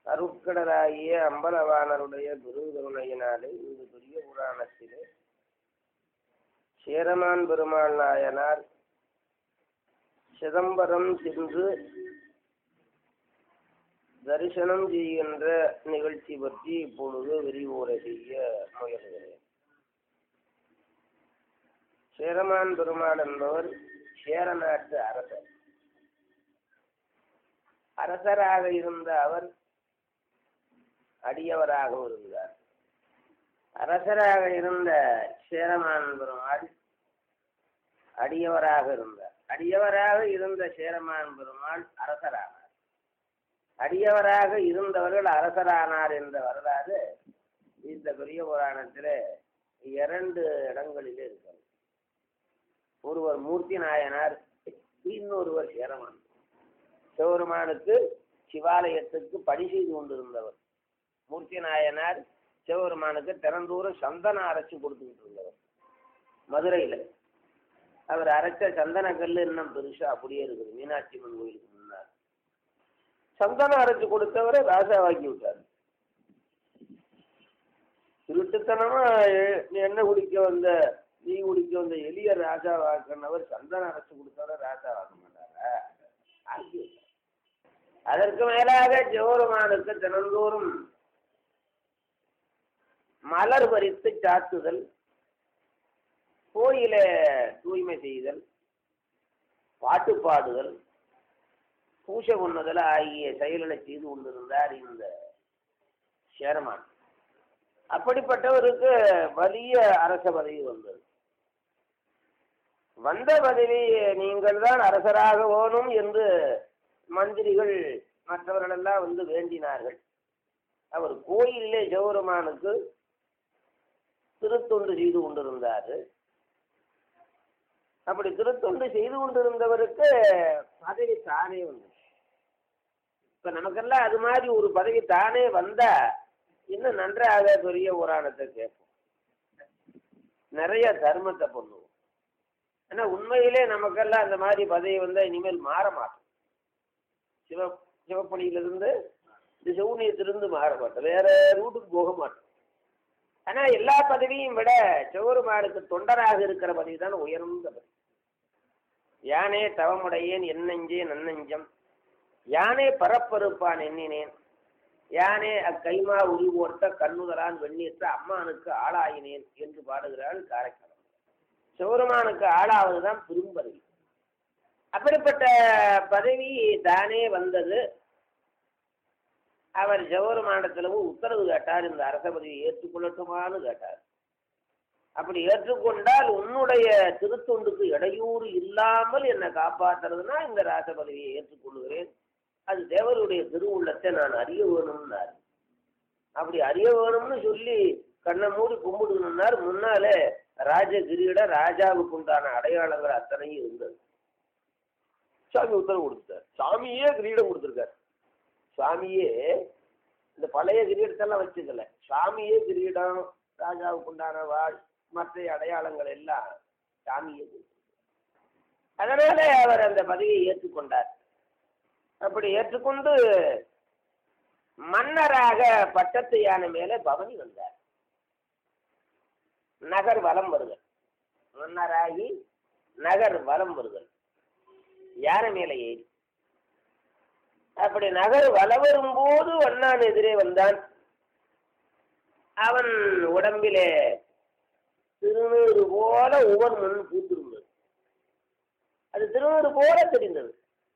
அருட்கடலாகிய அம்பலவாணருடைய பெருங்கருணையினாலே இந்த பெரிய புராணத்திலே சேரமான் பெருமாள் நாயனார் சிதம்பரம் சென்று தரிசனம் செய்கின்ற நிகழ்ச்சி பற்றி இப்பொழுது விரிவுரை செய்ய முயல்கிறேன் சேரமான் பெருமாள் என்பவர் சேர நாட்டு அரசர் அரசராக இருந்த அவர் அடியவராகவும் இருந்தார் அரசராக இருந்த சேரமான் பெருமாள் அடியவராக இருந்தார் அடியவராக இருந்த சேரமான் பெருமாள் அரசரானார் அடியவராக இருந்தவர்கள் அரசரானார் என்ற வரலாறு இந்த பெரிய புராணத்தில் இரண்டு இடங்களிலே இருக்கிறது ஒருவர் மூர்த்தி நாயனார் இன்னொருவர் சேரமான் சிவபெருமானுக்கு சிவாலயத்துக்கு பணி செய்து கொண்டிருந்தவர் மூர்த்தி நாயனார் சிவபெருமானுக்கு திறந்தூரம் சந்தனம் அரைச்சு கொடுத்துக்கிட்டு இருந்தவர் மதுரையில் அவர் அரைச்ச சந்தன கல் இன்னும் பெருசா அப்படியே இருக்குது மீனாட்சி அம்மன் கோயிலுக்கு முன்னார் சந்தனம் அரைச்சு கொடுத்தவரை ராஜாவாக்கி விட்டார் திருட்டுத்தனமா என்ன குடிக்க வந்த நீ குடிக்க வந்த எளிய ராஜாவாக்கினவர் சந்தனம் அரைச்சு கொடுத்தவரை ராஜாவாக்க மாட்டாரா ஆக்கி விட்டார் அதற்கு மேலாக ஜோருமானுக்கு தினந்தோறும் மலர் பறித்து சாத்துதல் கோயில தூய்மை செய்தல் பாட்டு பாடுதல் பூஜை பண்ணுதல் ஆகிய செயல்களை செய்து கொண்டிருந்தார் இந்த சேரமான் அப்படிப்பட்டவருக்கு வலிய அரச பதவி வந்தது வந்த பதவி நீங்கள் தான் அரசராக வேணும் என்று மந்திரிகள் மற்றவர்களெல்லாம் வந்து வேண்டினார்கள் அவர் கோயிலே ஜெவருமானுக்கு திருத்தொண்டு செய்து கொண்டிருந்தார் அப்படி திருத்தொண்டு செய்து கொண்டிருந்தவருக்கு பதவி தானே வந்து இப்ப நமக்கெல்லாம் அது மாதிரி ஒரு பதவி தானே வந்தா இன்னும் நன்றாக பெரிய புராணத்தை கேட்போம் நிறைய தர்மத்தை பண்ணுவோம் ஆனா உண்மையிலே நமக்கெல்லாம் அந்த மாதிரி பதவி வந்தா இனிமேல் மாற மாட்டோம் சிவ சிவப்பணியிலிருந்து இந்த செவுனியத்திலிருந்து மாற மாட்டோம் வேற ரூட்டுக்கு போக மாட்டோம் ஆனா எல்லா பதவியும் விட சிவருமானுக்கு தொண்டராக இருக்கிற பதவி தான் உயர்ந்த பதவி யானே தவமுடையேன் என்னஞ்சே நன்னஞ்சம் யானே பரப்பறுப்பான் எண்ணினேன் யானே அக்கைமா உருவோர்த்த கண்ணுதலான் வெண்ணீர்த்த அம்மானுக்கு ஆளாயினேன் என்று பாடுகிறாள் காரைக்காலம் சிவருமானுக்கு ஆளாவதுதான் பெரும்பதவி அப்படிப்பட்ட பதவி தானே வந்தது அவர் ஜவஹர்மானத்திலும் உத்தரவு கேட்டார் இந்த அரச பதவியை ஏற்றுக்கொள்ளட்டுமான்னு கேட்டார் அப்படி ஏற்றுக்கொண்டால் உன்னுடைய திருத்தொண்டுக்கு இடையூறு இல்லாமல் என்னை காப்பாற்றுறதுனா இந்த ராச பதவியை ஏற்றுக்கொள்கிறேன் அது தேவருடைய திருவுள்ளத்தை நான் அறிய வேணும்னார் அப்படி அறிய வேணும்னு சொல்லி கண்ணை மூடி கும்பிடுனார் முன்னாலே ராஜ கிரீட ராஜாவுக்கு உண்டான அடையாளங்கள் அத்தனையும் இருந்தது சாமி உத்தரவு கொடுத்தார் சாமியே கிரீடம் கொடுத்துருக்காரு சாமியே இந்த பழைய கிரீடத்தெல்லாம் வச்சுக்கல சாமியே கிரீடம் ராஜாவுக்கு உண்டான வாழ் மற்ற அடையாளங்கள் எல்லாம் சாமியே அதனால அவர் அந்த பதவியை ஏற்றுக்கொண்டார் அப்படி ஏற்றுக்கொண்டு மன்னராக பட்டத்து யானை மேலே பவனி வந்தார் நகர் வலம் வருதல் மன்னராகி நகர் வலம் வருதல் யானை மேலே ஏறி அப்படி நகர் வளவரும் போது வண்ணான் எதிரே வந்தான் அவன் உடம்பிலே திருநீறு போல ஒவ்வொரு மண் பூத்திருந்தது அது திருநீறு போல தெரிந்தது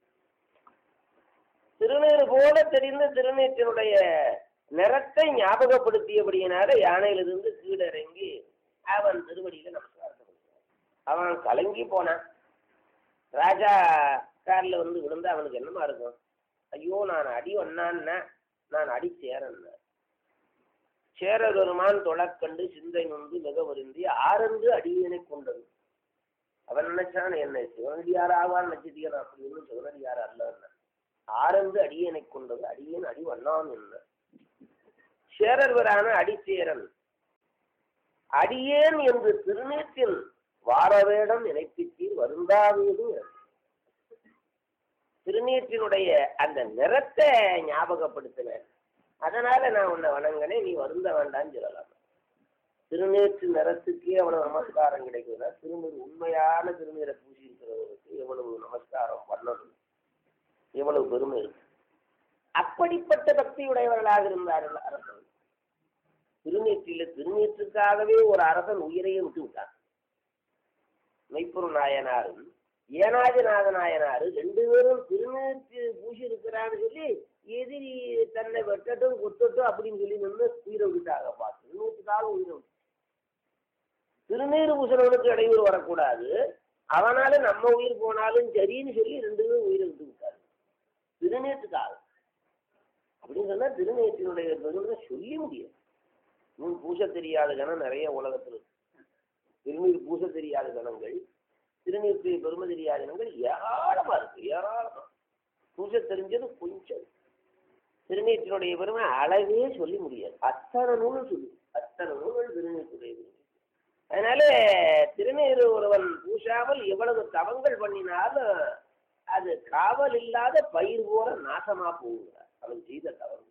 திருநீறு போல தெரிந்த திருநீற்றினுடைய நிறத்தை ஞாபகப்படுத்தியபடியினால யானையிலிருந்து கீழிறங்கி அவன் திருவடியில நமஸ்காரத்தை அவன் கலங்கி போனான் ராஜா காரில் வந்து விழுந்து அவனுக்கு என்னமா இருக்கும் ஐயோ நான் அடி வண்ணான்னா நான் அடி சேரன்னா சேரருமான் தொழக்கண்டு சிந்தை நொந்து மிக வருந்தி ஆறந்து அடியனை கொண்டது அவன் நினைச்சான் என்ன சிவனடியார் ஆவான் நட்சத்திரம் அப்படி ஒன்றும் சிவனடியார் அல்ல ஆறந்து அடியனை கொண்டது அடியன் அடி வண்ணான் என்ன சேரர்வரான அடிச்சேரன் அடியேன் என்று திருநீற்றில் வாரவேடம் நினைப்பித்தீர் வருந்தாதீது திருநீற்றினுடைய அந்த நிறத்தை ஞாபகப்படுத்தின அதனால நான் உன்னை வணங்கினே நீ வருந்த வேண்டாம்னு சொல்லலாம் திருநீற்று நிறத்துக்கே அவ்வளவு நமஸ்காரம் கிடைக்குதுன்னா திருநீர் உண்மையான திருநீரை பூசி இருக்கிறவருக்கு எவ்வளவு நமஸ்காரம் பண்ணணும் எவ்வளவு பெருமை இருக்கு அப்படிப்பட்ட பக்தியுடையவர்களாக இருந்தார்கள் அரசன் திருநீற்றில திருநீற்றுக்காகவே ஒரு அரசன் உயிரையே விட்டு விட்டான் மெய்ப்பொருள் நாயனாரும் ஏனாதிநாத நாயனாரு ரெண்டு பேரும் திருநீற்று பூசி இருக்கிறான்னு சொல்லி எதிரி தன்னை வெட்டட்டும் கொத்தட்டும் அப்படின்னு சொல்லி நின்று உயிரை விட்டாங்கப்பா திருநீற்றுக்காக உயிரை விட்டு திருநீர் பூசணவனுக்கு இடையூறு வரக்கூடாது அவனால நம்ம உயிர் போனாலும் சரின்னு சொல்லி ரெண்டு பேரும் உயிரை விட்டு விட்டாரு திருநீற்றுக்காக அப்படின்னு சொன்னா திருநீற்றினுடைய பெருமை சொல்லி முடியும் நூல் பூச தெரியாத கணம் நிறைய உலகத்தில் இருக்கு திருநீர் பூச தெரியாத கணங்கள் திருநீருக்கு பெருமை தெரியாத கணங்கள் ஏராளமா இருக்கு ஏராளமா பூச தெரிஞ்சது கொஞ்சம் திருநீற்றினுடைய பெருமை அளவே சொல்லி முடியாது அத்தனை நூல் சொல்லி அத்தனை நூல்கள் திருநீற்றுடைய பெருமை அதனால திருநீர் ஒருவன் பூசாமல் எவ்வளவு தவங்கள் பண்ணினாலும் அது காவல் இல்லாத பயிர் போல நாசமா போகிறார் அவன் செய்த தவங்கள்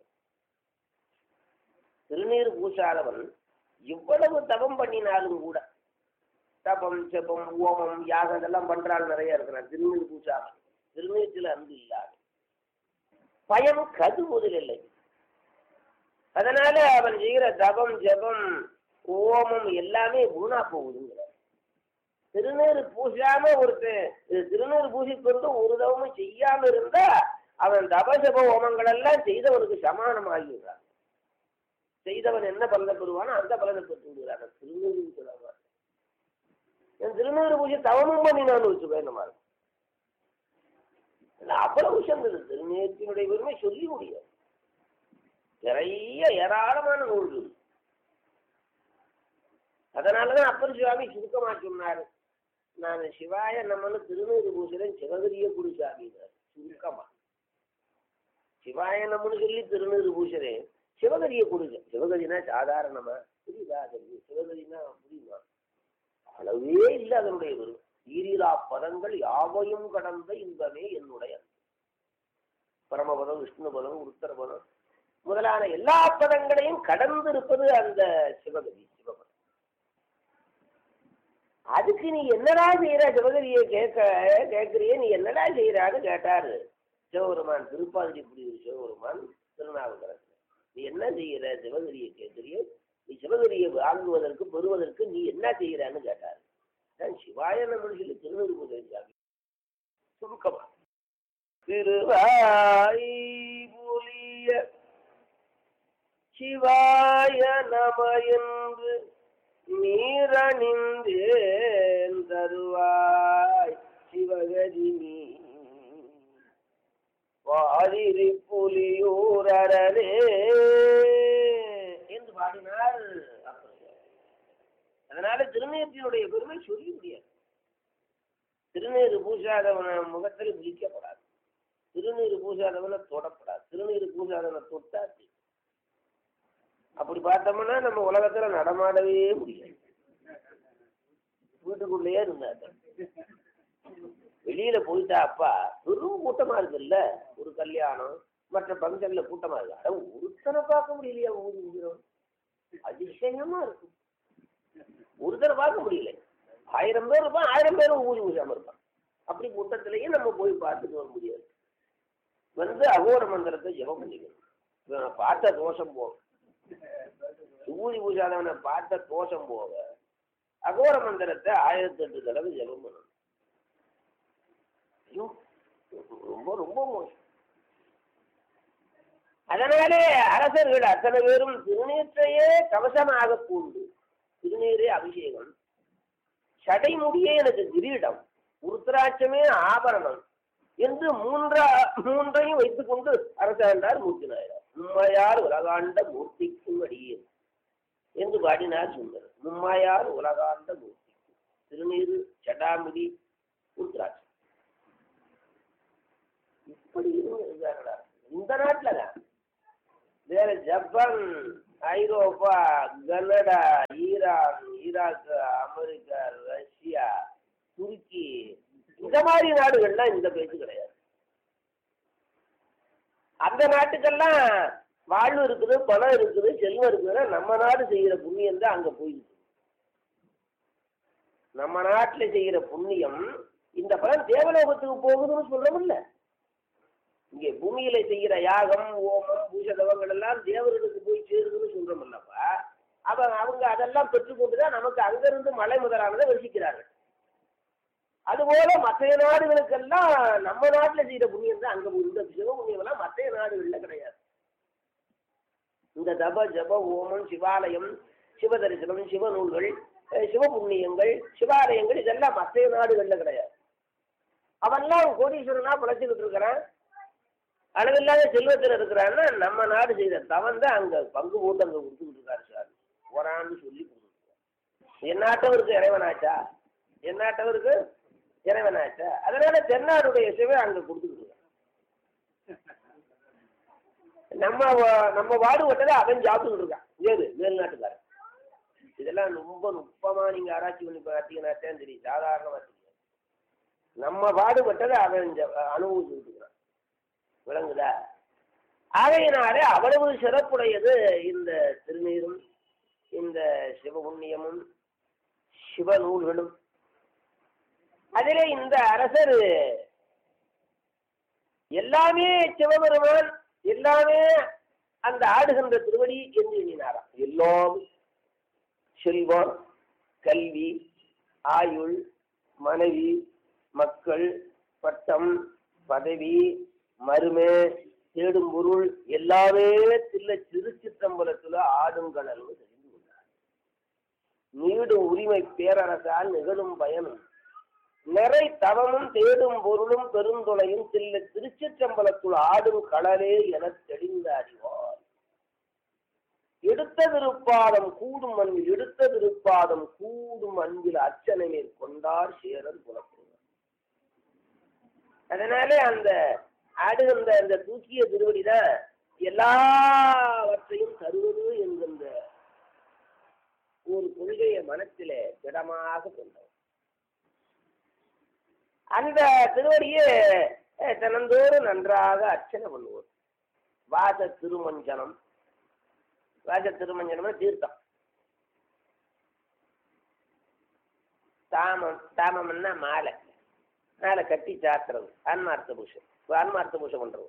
திருநீர் பூசாதவன் இவ்வளவு தவம் பண்ணினாலும் கூட தபம் செபம் ஓமம் யாகம் இதெல்லாம் பண்றாள் நிறைய இருக்கிறான் திருநீர் பூசாமல் திருநீற்றில் அன்பு இல்லாத பயம் கது முதலில்லை அதனால அவன் செய்கிற தபம் ஜெபம் ஓமம் எல்லாமே வீணா போகுதுங்கிற திருநீர் பூசாம ஒருத்தன் இது திருநீர் பூசிக்கொண்டு ஒரு தவமும் செய்யாம இருந்தா அவன் தபசப ஓமங்கள் எல்லாம் செய்தவனுக்கு சமானமாகிவிடுறான் செய்தவன் என்ன பலனை பெறுவானோ அந்த பலனை பெற்று விடுகிறான் திருநீர் சொல்லாம என் திருநீர் பூஜை தவமும் பண்ணினான்னு வச்சுக்கோ நம்ம அவ்வளவு விஷயங்கள் திருநீர்த்தினுடைய பெருமை சொல்லி முடியாது நிறைய ஏராளமான நூல்கள் அதனாலதான் அப்பர் சுவாமி சுருக்கமா சொன்னாரு நான் சிவாய நம்மன்னு திருநீர் பூசுறேன் சிவகரிய குருசாமினார் சுருக்கமா சிவாய நம்மன்னு சொல்லி திருநீர் பூசுறேன் சிவகரிய குடிங்க சிவகரினா சாதாரணமா புரியுதா அது சிவகரினா புரியுமா அளவே இல்லை அதனுடைய வரும் ஈரிலா பதங்கள் யாவையும் கடந்த இன்பமே என்னுடைய பரமபதம் விஷ்ணுபதம் உத்தரபதம் முதலான எல்லா பதங்களையும் கடந்து இருப்பது அந்த சிவகதி சிவபதம் அதுக்கு நீ என்னடா செய்யற சிவகரியை கேட்க கேட்கறியே நீ என்னடா செய்யறான்னு கேட்டாரு சிவபெருமான் திருப்பாதிரி புரியுது சிவபெருமான் திருநாவுக்கரசு நீ என்ன செய்யற சிவகரியை கேட்கறிய நீ சிவகரியை வாங்குவதற்கு பெறுவதற்கு நீ என்ன செய்யறான்னு கேட்டாரு நான் சிவாய நம்ம சொல்லி திருநூறு பூஜை சுருக்கமா திருவாய் புலிய சிவாய நம என்று நீரணிந்தேன் தருவாய் சிவகதி நீ வாதிரி புலியூரரே என்று பாடினார் அதனால திருநீற்றினுடைய பெருமை சொல்லி முடியாது திருநீர் பூசாதவன முகத்தில் விழிக்கப்படாது திருநீர் பூசாதவனை தொடப்படாது திருநீர் பூசாதவனை தொட்டா அப்படி பார்த்தோம்னா நம்ம உலகத்துல நடமாடவே முடியாது வீட்டுக்குள்ளேயே இருந்தாங்க வெளியில போயிட்டா அப்பா பெரும் கூட்டமா இருக்குல்ல ஒரு கல்யாணம் மற்ற பங்கன்ல கூட்டமா இருக்கு அட ஒருத்தனை பார்க்க முடியலையா ஊதி ஊதிரும் அதிசயமா இருக்கும் ஒருத்தரை பார்க்க முடியல ஆயிரம் பேர் இருப்பான் ஆயிரம் பேரும் ஊதி ஊசாம இருப்பான் அப்படி கூட்டத்திலேயே நம்ம போய் பார்த்துட்டு வர முடியாது வந்து அகோர மந்திரத்தை ஜெபம் பண்ணிக்கணும் பார்த்த தோஷம் போகும் ஊதி பூஜாதவனை பார்த்த தோஷம் போக அகோர மந்திரத்தை ஆயிரத்தி எட்டு தடவை ஜெபம் பண்ணணும் ஐயோ ரொம்ப ரொம்ப மோசம் அதனாலே அரசர்கள் அத்தனை பேரும் திருநீற்றையே கவசமாக பூண்டு திருநீரே அபிஷேகம் சடைமுடியே எனக்கு கிரீடம் உருத்திராட்சமே ஆபரணம் என்று மூன்றா மூன்றையும் வைத்துக் கொண்டு அரசாண்டார் மூர்த்தி நாயனார் உண்மையார் உலகாண்ட மூர்த்திக்கும் அடியேன் என்று பாடினார் சுந்தர் மும்மையார் உலகாண்ட மூர்த்தி திருநீரு சடாமுடி உருத்ராட்சம் இப்படி இருந்தார்களா இந்த நாட்டில் தான் வேற Japan Europe Canada Iran Iraq America Russia துருக்கி இந்த மாதிரி நாடுகள்லாம் இந்த பேச்சு கிடையாது அந்த நாட்டுக்கெல்லாம் வாழ்வு இருக்குது பணம் இருக்குது செல்வம் இருக்குதுன்னா நம்ம நாடு செய்கிற புண்ணியம் தான் அங்கே போயிருக்கு நம்ம நாட்டில் செய்கிற புண்ணியம் இந்த பலன் தேவலோகத்துக்கு போகுதுன்னு சொல்றோம்ல இங்கே பூமியில செய்கிற யாகம் ஓமம் பூஷதவங்கள் எல்லாம் தேவர்களுக்கு போய் சேருதுன்னு சொல்றோம்லப்பா அவன் அவங்க அதெல்லாம் பெற்றுக்கொண்டு தான் நமக்கு அங்கிருந்து மலை முதலானதை வசிக்கிறார்கள் அதுபோல மற்ற நாடுகளுக்கெல்லாம் நம்ம நாட்டில் செய்கிற புண்ணியம் தான் அங்கே போகுது இந்த சிவ புண்ணியம் எல்லாம் மற்ற நாடுகளில் கிடையாது இந்த தப ஜப ஓமம் சிவாலயம் சிவதரிசனம் சிவநூல்கள் அஹ் சிவபுண்ணியங்கள் சிவாலயங்கள் இதெல்லாம் மற்ற நாடுகளில் கிடையாது அவன்லாம் கோடீஸ்வரனா பிழைச்சிக்கிட்டு இருக்கிறான் அளவில்லாத செல்வத்தில் இருக்கிறான்னா நம்ம நாடு செய்த தவன் தான் அங்கே பங்கு போட்டு அங்கே கொடுத்துக்கிட்டு இருக்காரு சார் போறான்னு சொல்லி கொடுத்துருக்காரு எந்நாட்டவருக்கு இறைவனாச்சா எந்நாட்டவருக்கு இறைவனாச்சா அதனால தென்னாடுடைய சிவன் அங்கே கொடுத்துக்கிட்டு இருக்கான் நம்ம வ- நம்ம வாடுபட்டதை அவன் சாப்பிட்டுக்கிட்டு இருக்கான் ஏது மேல்நாட்டுக்காரன் இதெல்லாம் ரொம்ப நுட்பமா நீங்க ஆராய்ச்சி பண்ணி பார்த்தீங்கன்னா தான் தெரியும் சாதாரணமா தெரியும் நம்ம பாடுபட்டதை அவன் ஜ- அனுபவிச்சுக்கிட்டு இருக்கிறான் விளங்குதா ஆகையினாலே அவ்வளவு சிறப்புடையது இந்த திருநீரும் இந்த சிவபுண்ணியமும் சிவநூல்களும் அதிலே இந்த அரசர் எல்லாமே சிவபெருமான் எல்லாமே அந்த ஆடுகின்ற திருவடி என்று எண்ணினாராம் எல்லாம் செல்வம் கல்வி ஆயுள் மனைவி மக்கள் பட்டம் பதவி மருமை தேடும் பொருள் எல்லாமே தில்ல திருச்சிற்றம்பலத்துல ஆடுங்கடல்னு தெரிந்து கொண்டார் நீடும் உரிமை பேரரசால் நிகழும் பயனும் நிறை தவமும் தேடும் பொருளும் பெருந்துணையும் தில்ல திருச்சிற்றம்பலத்துள் ஆடும் கடலே எனத் தெளிந்த அறிவார் எடுத்த திருப்பாதம் கூடும் அன்பில் எடுத்த திருப்பாதம் கூடும் அன்பில் அர்ச்சனை மேற்கொண்டார் சேரன் புலப்படுவார் அதனாலே அந்த ஆடுகின்ற அந்த தூக்கிய திருவடிதான் எல்லாவற்றையும் தருவது என்கின்ற ஒரு கொள்கையை மனத்திலே திடமாக கொண்டவர் அந்த திருவடியை அஹ், தினந்தோறும் நன்றாக அர்ச்சனை பண்ணுவோம் வாச திருமஞ்சனம் வாச திருமஞ்சனம்னா தீர்த்தம் தாமம் தாமம்னா மாலை மாலை கட்டி சாத்துறது ஆன்மார்த்த பூஷை ஆன்மார்த்த பூஷை பண்றது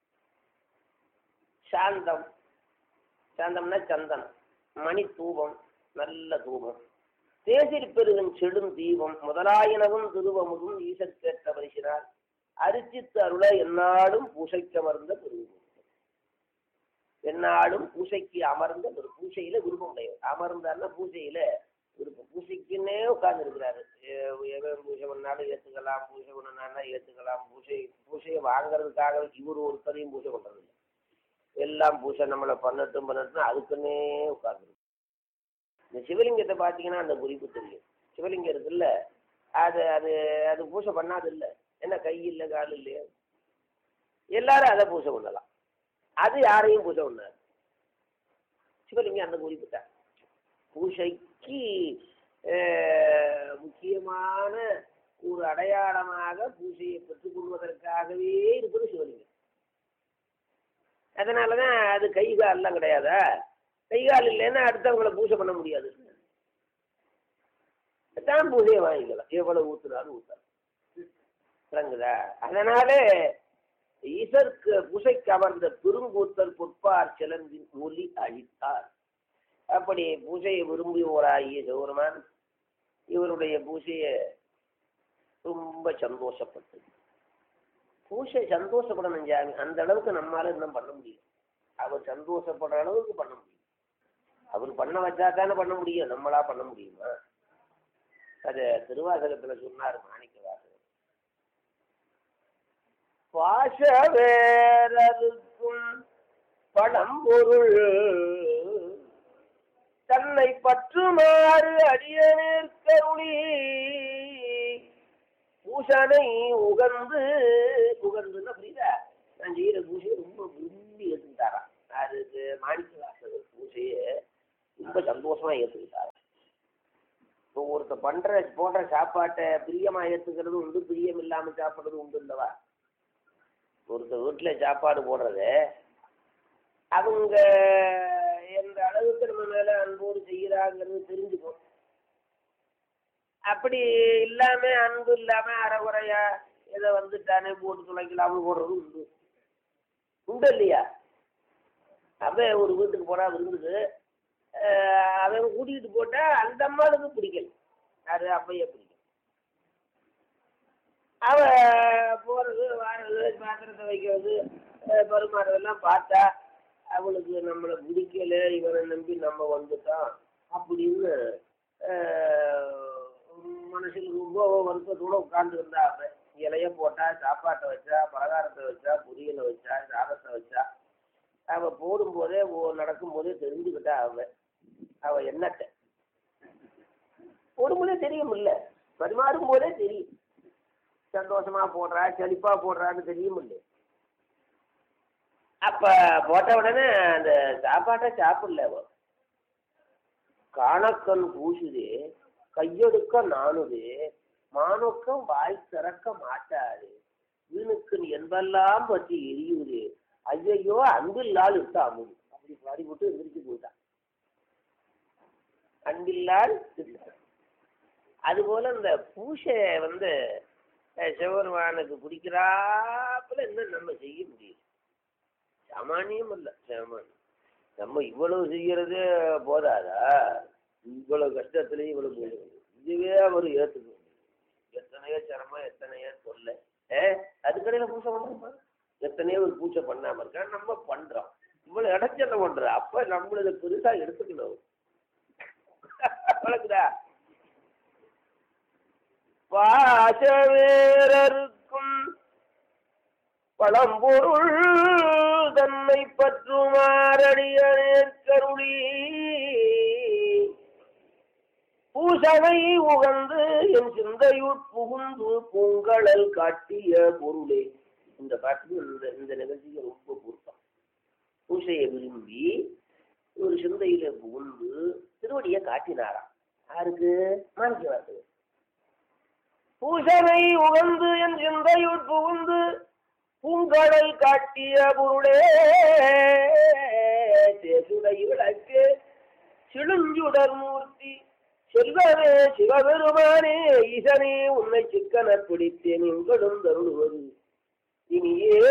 சாந்தம் சாந்தம்னா சந்தனம் மணி தூபம் நல்ல தூபம் தேசில் பெருகன் செடும் தீபம் முதலாயினவும் திருவமுதும் ஈசற்கேற்ற பரிசினார் அரிசித்து அருள எந்நாடும் பூசைக்கமர்ந்த பெருகும் எந்நாடும் பூசைக்கு அமர்ந்த பெரு பூசையில விருப்பம் உடையவர் அமர்ந்தார்னா பூசையில விருப்பம் பூசைக்குன்னே உட்கார்ந்து இருக்கிறாரு எவன் பூஜை பண்ணாலும் ஏத்துக்கலாம் பூஜை பண்ணனா ஏத்துக்கலாம் பூஜை பூஜையை வாங்குறதுக்காக இவர் ஒருத்தரையும் பூஜை பண்றது இல்லை எல்லாம் பூஜை நம்மளை பண்ணட்டும் பண்ணட்டும் அதுக்குன்னே உட்கார்ந்து இந்த சிவலிங்கத்தை பார்த்தீங்கன்னா அந்த குறிப்பு தெரியும் சிவலிங்கம் இருக்குல்ல அது அது அது பூஜை பண்ணாது இல்லை என்ன கை இல்லை கால் இல்லையா எல்லாரும் அதை பூஜை பண்ணலாம் அது யாரையும் பூஜை பண்ணாது சிவலிங்கம் அந்த குறிப்பு தான் பூஜைக்கு அஹ், முக்கியமான ஒரு அடையாளமாக பூஜையை பெற்றுக்கொள்வதற்காகவே இருக்குது சிவலிங்கம் அதனால தான் அது கை கால்லாம் கிடையாதா கை கால் இல்லைன்னா அடுத்தவங்களை பூஜை பண்ண முடியாது தான் பூஜையை வாங்கிக்கலாம் எவ்வளவு ஊத்துனாலும் ஊத்தலாம் விளங்குதா அதனாலே ஈசருக்கு பூசைக்கு அமர்ந்த பெருங்கூத்தல் பொற்பார் சிலந்தின் ஒலி அழித்தார் அப்படி பூஜையை விரும்புவோராகிய சிவருமான் இவருடைய பூஜையை ரொம்ப சந்தோஷப்பட்டது பூஜை சந்தோஷப்படணும் சாமி அந்த அளவுக்கு நம்மளால இன்னும் பண்ண முடியும் அவர் சந்தோஷப்படுற அளவுக்கு பண்ண முடியும் அவர் பண்ண வச்சா தானே பண்ண முடியும் நம்மளா பண்ண முடியுமா அது திருவாசகத்துல சொன்னார் மாணிக்க வாசகர் பாச வேறருக்கும் பழம்பொருள் தன்னை பற்றுமாறு அடியனேற்கருளி பூசனை உகந்து உகந்துன்னா புரியுதா நான் செய்யற பூசையை ரொம்ப விரும்பி ஏற்றுக்கிட்டாராம் அதுக்கு மாணிக்க வாசகர் பூசையை ரொம்ப சந்தோஷமா ஏற்றுக்கிட்டாராம் இப்போ ஒருத்தர் பண்ற போடுற சாப்பாட்டை பிரியமா ஏத்துக்கிறது உண்டு பிரியம் இல்லாம சாப்பிடுறது உண்டு இல்லவா ஒருத்தர் வீட்டுல சாப்பாடு போடுறது அவங்க எந்த அளவுக்கு நம்ம மேல அன்போடு செய்கிறாங்கிறது தெரிஞ்சுக்கும் அப்படி இல்லாம அன்பு இல்லாம அறகுறையா ஏதோ வந்துட்டானே போட்டு துளைக்கலாம்னு போடுறது உண்டு உண்டு இல்லையா அவன் ஒரு வீட்டுக்கு போனா விருந்துக்கு அஹ் அவன் கூட்டிகிட்டு போட்டா அந்த அம்மாளுக்கு பிடிக்கல அது அப்பையே பிடிக்கும் அவ போறது வாரது பாத்திரத்தை வைக்கிறது அஹ் பரிமாறதெல்லாம் பார்த்தா அவளுக்கு நம்மளை பிடிக்கல இவனை நம்பி நம்ம வந்துட்டோம் அப்படின்னு அஹ், மனசுல ரொம்ப வருத்தத்தோட உட்கார்ந்து இருந்தா அவ இலைய போட்டா சாப்பாட்டை வச்சா பலகாரத்தை வச்சா பொரியலை வச்சா சாதத்தை வச்சா அவ போடும்போதே ஓ- நடக்கும்போதே தெரிஞ்சுக்கிட்டா அவ அவ என்னட்ட போடும்போதே தெரியும் இல்ல பரிமாறும் போதே தெரியும் சந்தோஷமா போடுறா செழிப்பா போடுறான்னு தெரியும் இல்லை அப்ப போட்ட உடனே அந்த சாப்பாட்டை சாப்பிடல அவ காணக்கண் பூசுதே கையெடுக்க நானுதே மானுக்கம் வாய் திறக்க மாட்டாது வீணுக்கு என்பெல்லாம் பற்றி எரியுதே ஐயையோ அன்பில்லால் இருக்காமும் அப்படி பாடி போட்டு எந்திரிச்சு போயிட்டான் அன்பில்லால் இருக்கான். அதுபோல இந்த பூசை வந்து அஹ், சிவபெருமானுக்கு பிடிக்கிறாப்புல இன்னும் நம்ம செய்ய முடியும் சாமானியம் இல்ல சாமானியம் நம்ம இவ்வளவு செய்யறதே போதாதா இவ்வளவு கஷ்டத்துலயும் இவ்வளவு செய்யறது. இதுவே அவர் ஏத்துக்க எத்தனையோ சிரமம் எத்தனையோ சொல்ல ஏ அதுக்கடையில பூசை பண்றோமா எத்தனையோ ஒரு பூஜை பண்ணாம இருக்கா நம்ம பண்றோம் இவ்வளவு இடைச்சல பண்றோம் அப்ப நம்மளது பெருசா எடுத்துக்கணும் வழக்குதா பாசவேரருக்கும் பழம்பொருள் தன்னை பற்றுமாறடியனே கருளி பூசனை உகந்து என் சிந்தையுட் புகுந்து பூங்கழல் காட்டிய பொருளே இந்த பாட்டுக்கு இந்த இந்த நிகழ்ச்சிக்கு ரொம்ப பொருத்தம் பூசையை விரும்பி ஒரு சிந்தையில புகுந்து திருவடியை காட்டினாராம் யாருக்கு மாணிக்கவாசகர் பூசனை உகந்து என் சிந்தையுட் புகுந்து பூங்கடல் காட்டிய பொருளே தேசுடை விளக்கு சிழுஞ்சுடர் மூர்த்தி செல்வமே சிவபெருமானே ஈசனே உன்னை சிக்கன பிடித்தேன் எங்களும் தருளுவது இனியே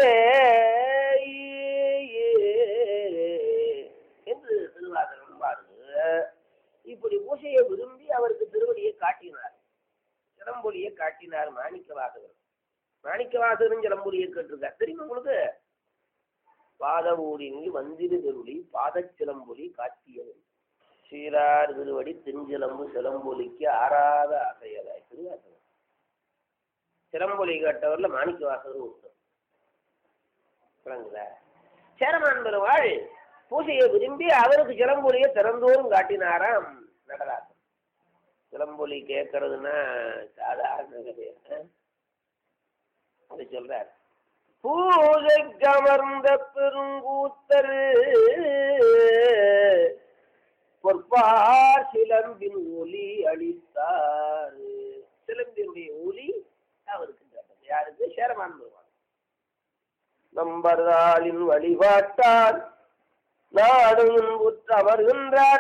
என்று திருவாசகம் பாருங்க இப்படி பூசையை விரும்பி அவருக்கு திருவடியை காட்டினார் சிலம்பொலியை காட்டினார் மாணிக்கவாசகர் மாணிக்கவாசகரும் சிலம்பொலியை கேட்டிருக்கார் தெரியுமா உங்களுக்கு பாதவூரினில் வந்திரு திருளி பாதச்சிலம்பொலி காட்டியவன் சீரார் திருவடி திஞ்சிலம்பு சிலம்பொலிக்கு ஆறாத அசையலாய் திருவாசகம் சிலம்பொலி கேட்டவர்ல மாணிக்கவாசகர் ஒருத்தர் விளங்குதா சேரமான் பெருவாள் பூஜையை விரும்பி அவருக்கு சிலம்பொலியை திறந்தோறும் காட்டினாராம் நடராசன் சிலம்பொலி கேட்கறதுன்னா சாதாரண கிடையாது அது சொல்றார் பூஜைக்கு அமர்ந்த பெருங்கூத்தர் பொற்பார் சிலம்பின் ஒலி அளித்தார் சிலம்பினுடைய ஒலி அவருக்கு கேட்டது யாருக்கு சேரமான் பெருமாள் நம்பர்தாளின் வழிபாட்டால் நாடும் உற்று அமர்கின்றார்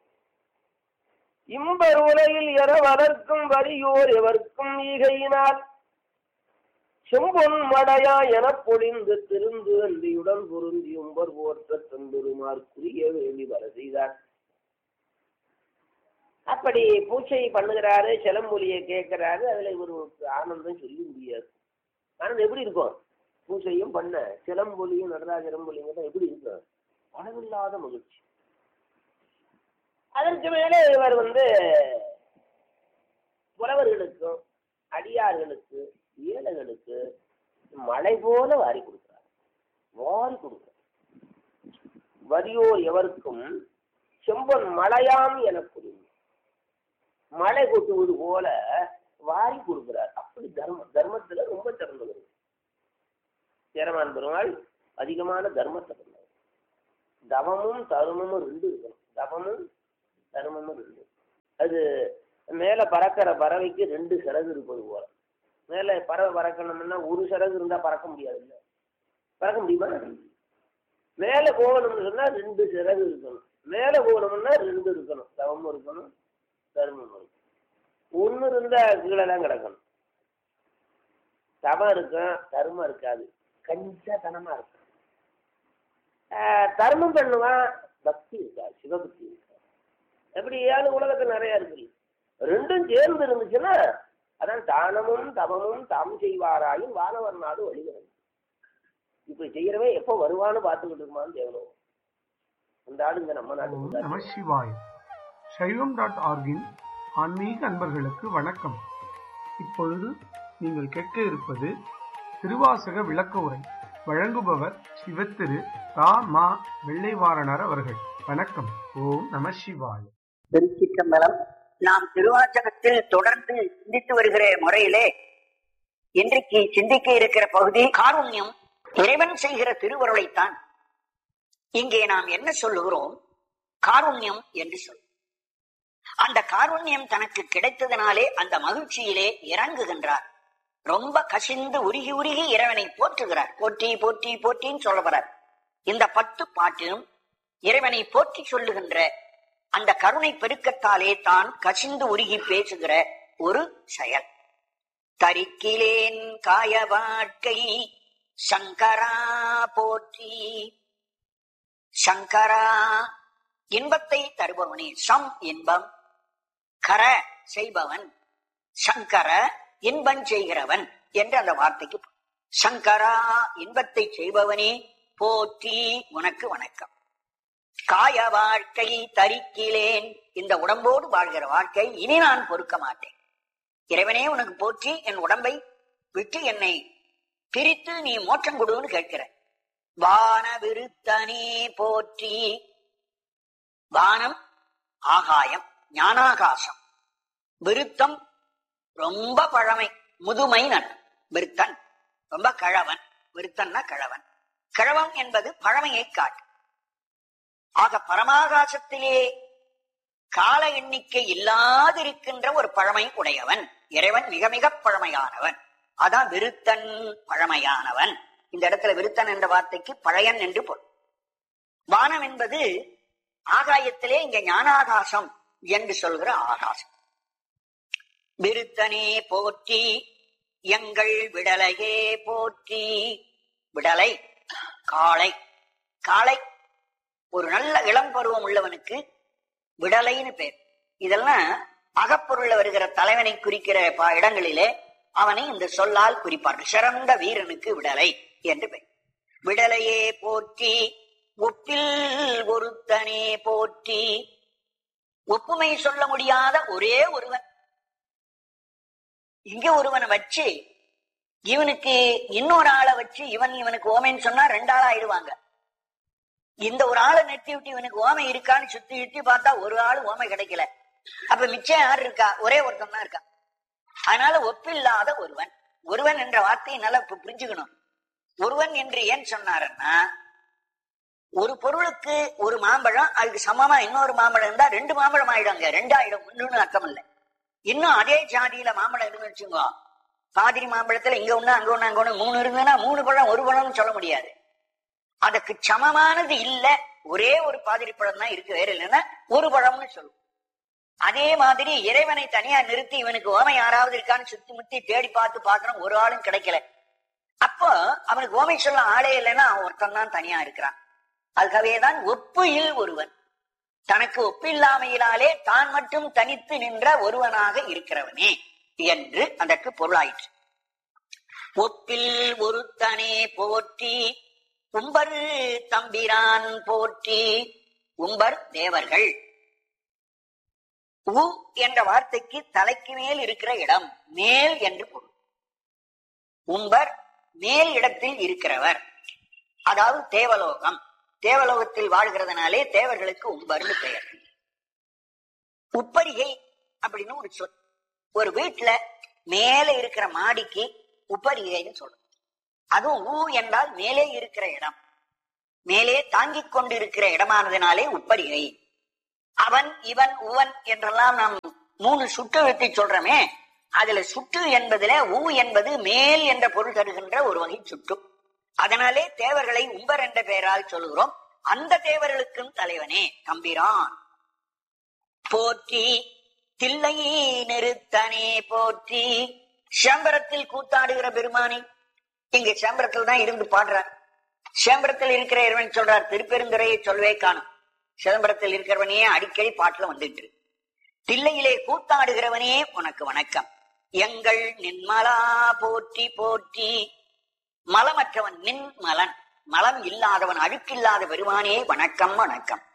இம்பர் உலகில் என வளர்க்கும் வரியோர் எவர்க்கும் ஈகையினால் செம்பொன் மடையா எனப் பொழிந்து திருந்து அன்றியுடன் பொருந்தி உம்பர் போற்ற தந்தொருமார் குறிய வேண்டி வர செய்தார் அப்படி பூச்சை பண்ணுகிறாரு சிலம்பொலியை கேட்கிறாரு அதுல இவருக்கு ஆனந்தம் சொல்லி முடியாது ஆனந்தம் எப்படி இருக்கும் பூசையும் பண்ண சிலம்பொலியும் நடராஜரம்பொலியும் தான் எப்படி இருக்கும் அளவில்லாத மகிழ்ச்சி அதற்கு மேலே இவர் வந்து புலவர்களுக்கும் அடியார்களுக்கு ஏழைகளுக்கு மழை போல வாரி கொடுக்கிறார் வாரி கொடுக்கிறார் வரியோர் எவருக்கும் செம்பன் மழையாம் என புரியும் மழை கொட்டுவது போல வாரி கொடுக்கிறார் அப்படி தர்மம் தர்மத்துல ரொம்ப சிறந்தவர் சேரமான் பெருமாள் அதிகமான தர்மத்தை பண்ணவர் தவமும் தருமமும் ரெண்டு இருக்கணும் தவமும் தர்மமும் ரெண்டு அது மேல பறக்கிற பறவைக்கு ரெண்டு சிறகு இருப்பது போல மேல பறவை பறக்கணும்னா ஒரு சிறகு இருந்தா பறக்க முடியாது இல்ல பறக்க முடியுமா மேலே போகணும்னு சொன்னா ரெண்டு சிறகு இருக்கணும் மேலே போகணும்னா ரெண்டு இருக்கணும் தவமும் இருக்கணும் தர்மம் இருக்கணும் ஒன்று இருந்தா கீழே தான் கிடக்கணும் தவம் இருக்கும் தர்மம் இருக்காது கஞ்சத்தனமா இருக்கும் ஆஹ் தர்மம் பண்ணுவான் பக்தி இருக்காது சிவபக்தி இருக்காது எப்படி ஏழு உலகத்தில் நிறைய இருக்கு ரெண்டும் சேர்ந்து இருந்துச்சுன்னா அதான் தானமும் தவமும் தாம் செய்வாராயும் வானவர் நாடு வழிகிறது இப்படி செய்யறவன் எப்போ வருவான்னு பார்த்துக்கிட்டு இருக்குமான்னு தேவனோ அந்த ஆடு இங்க நம்ம ஓம் நாட்டுக்கு நம சிவாய் சைவம் டாட் ஆர்கின் ஆன்மீக அன்பர்களுக்கு வணக்கம் இப்பொழுது நீங்கள் கேட்க இருப்பது திருவாசக விளக்க உரை வழங்குபவர் சிவத்திரு ரா மா வெள்ளைவாரணர் அவர்கள் வணக்கம் ஓம் நம சிவாய் திருச்சிற்றம்பலம் நாம் திருவாச்சகத்தில் தொடர்ந்து சிந்தித்து வருகிற முறையிலே இன்றைக்கு சிந்திக்க இருக்கிற பகுதி காருண்யம் இறைவன் செய்கிற திருவருளைத்தான் இங்கே நாம் என்ன சொல்லுகிறோம் காருண்யம் என்று சொல் அந்த காருண்யம் தனக்கு கிடைத்ததனாலே அந்த மகிழ்ச்சியிலே இறங்குகின்றார் ரொம்ப கசிந்து உருகி உருகி இறைவனை போற்றுகிறார் போற்றி போற்றி போற்றின்னு சொல்லப்படுறார் இந்த பத்து பாட்டிலும் இறைவனை போற்றி சொல்லுகின்ற அந்த கருணை பெருக்கத்தாலே தான் கசிந்து உருகி பேசுகிற ஒரு செயல் தரிக்கிலேன் காய வாழ்க்கை சங்கரா போற்றி சங்கரா இன்பத்தை தருபவனே சம் இன்பம் கர செய்பவன் சங்கர இன்பம் செய்கிறவன் என்று அந்த வார்த்தைக்கு பொருள். சங்கரா இன்பத்தை செய்பவனே போற்றி உனக்கு வணக்கம் காய வாழ்க்கை தரிக்கிலேன் இந்த உடம்போடு வாழ்கிற வாழ்க்கை இனி நான் பொறுக்க மாட்டேன் இறைவனே உனக்கு போற்றி என் உடம்பை விட்டு என்னை பிரித்து நீ மோட்சம் கொடுன்னு கேட்கிற வான விருத்தனே போற்றி வானம் ஆகாயம் ஞானாகாசம் விருத்தம் ரொம்ப பழமை முதுமை நன் விருத்தன் ரொம்ப கிழவன் விருத்தன்னா கிழவன் கிழவன் என்பது பழமையை காட்டு ஆக பரமாகாசத்திலே கால எண்ணிக்கை இல்லாதிருக்கின்ற ஒரு பழமை உடையவன் இறைவன் மிக மிக பழமையானவன் அதான் விருத்தன் பழமையானவன் இந்த இடத்துல விருத்தன் என்ற வார்த்தைக்கு பழையன் என்று பொருள் வானம் என்பது ஆகாயத்திலே இங்க ஞானாகாசம் என்று சொல்கிற ஆகாசம் விருத்தனே போற்றி எங்கள் விடலையே போற்றி விடலை காளை காளை ஒரு நல்ல இளம் பருவம் உள்ளவனுக்கு விடலைன்னு பேர் இதெல்லாம் அகப்பொருள்ல வருகிற தலைவனை குறிக்கிற ப- இடங்களிலே அவனை இந்த சொல்லால் குறிப்பார்கள் சிறந்த வீரனுக்கு விடலை என்று பெயர் விடலையே போற்றி ஒப்பில் ஒருத்தனே போற்றி ஒப்புமை சொல்ல முடியாத ஒரே ஒருவன் இங்க ஒருவனை வச்சு இவனுக்கு இன்னொரு ஆளை வச்சு இவன் இவனுக்கு ஓமைன்னு சொன்னா ரெண்டு ஆள் ஆயிடுவாங்க இந்த ஒரு ஆளை நெட்டி விட்டு இவனுக்கு ஓமை இருக்கான்னு சுத்தி சுத்தி பார்த்தா ஒரு ஆள் ஓமை கிடைக்கல அப்ப மிச்சம் யார் இருக்கா ஒரே ஒருத்தன் தான் இருக்கான் அதனால ஒப்பில்லாத ஒருவன் ஒருவன் என்ற வார்த்தையை நல்லா இப்ப புரிஞ்சுக்கணும் ஒருவன் என்று ஏன் சொன்னாருன்னா ஒரு பொருளுக்கு ஒரு மாம்பழம் அதுக்கு சமமா இன்னொரு மாம்பழம் இருந்தா ரெண்டு மாம்பழம் ஆயிடுங்க ரெண்டாயிடும் ஒண்ணுன்னு அர்த்தம் இல்லை இன்னும் அதே ஜாதியில மாம்பழம் இருந்து வச்சுக்கோ பாதிரி மாம்பழத்துல இங்க ஒண்ணு அங்க ஒண்ணு அங்க ஒண்ணு மூணு இருந்ததுன்னா மூணு பழம் ஒரு பழம்னு சொல்ல முடியாது அதுக்கு சமமானது இல்ல ஒரே ஒரு பாதிரி பழம் தான் இருக்கு வேற இல்லைன்னா ஒரு பழம்னு சொல்லும் அதே மாதிரி இறைவனை தனியா நிறுத்தி இவனுக்கு ஓமை யாராவது இருக்கான்னு சுத்தி முத்தி தேடி பார்த்து பாக்குறோம் ஒரு ஆளும் கிடைக்கல அப்போ அவனுக்கு ஓமை சொல்ல ஆளே இல்லைன்னா அவன் ஒருத்தன் தான் தனியா இருக்கிறான் அதுக்காகவேதான் ஒப்புயில் ஒருவன் தனக்கு ஒப்பில்லாமையினாலே தான் மட்டும் தனித்து நின்ற ஒருவனாக இருக்கிறவனே என்று அதற்கு பொருளாயிற்று ஒப்பில் ஒருத்தனே போற்றி உம்பர் தம்பிரான் போற்றி உம்பர் தேவர்கள் உ என்ற வார்த்தைக்கு தலைக்கு மேல் இருக்கிற இடம் மேல் என்று பொருள் உம்பர் மேல் இடத்தில் இருக்கிறவர் அதாவது தேவலோகம் தேவலோகத்தில் வாழ்கிறதுனாலே தேவர்களுக்கு உம்பர்னு பெயர் உப்பரிகை அப்படின்னு ஒரு சொல் ஒரு வீட்டுல மேலே இருக்கிற மாடிக்கு உப்பரிகைன்னு சொல்றோம் அதுவும் ஊ என்றால் மேலே இருக்கிற இடம் மேலே தாங்கிக் கொண்டு இருக்கிற இடமானதுனாலே உப்பரிகை அவன் இவன் உவன் என்றெல்லாம் நாம் மூணு சுட்டு எழுத்தி சொல்றோமே அதுல சுட்டு என்பதுல ஊ என்பது மேல் என்ற பொருள் தருகின்ற ஒரு வகை சுட்டு அதனாலே தேவர்களை உம்பர் என்ற பெயரால் சொல்கிறோம் அந்த தேவர்களுக்கும் தலைவனே தம்பிரான் போற்றி தில்லை நிறுத்தனே போற்றி சேம்பரத்தில் கூத்தாடுகிற பெருமானி இங்க சேம்பரத்தில் தான் இருந்து பாடுறார் சேம்பரத்தில் இருக்கிற இறைவன் சொல்றார் திருப்பெருந்துறையை சொல்லவே காணும் சிதம்பரத்தில் இருக்கிறவனே அடிக்கடி பாட்டுல வந்துட்டு இருக்கு. தில்லையிலே கூத்தாடுகிறவனே உனக்கு வணக்கம் எங்கள் நின்மலா போற்றி போற்றி மலமற்றவன் நின் மலன் மலம் இல்லாதவன் அழுக்கில்லாத பெருமானே வணக்கம் வணக்கம்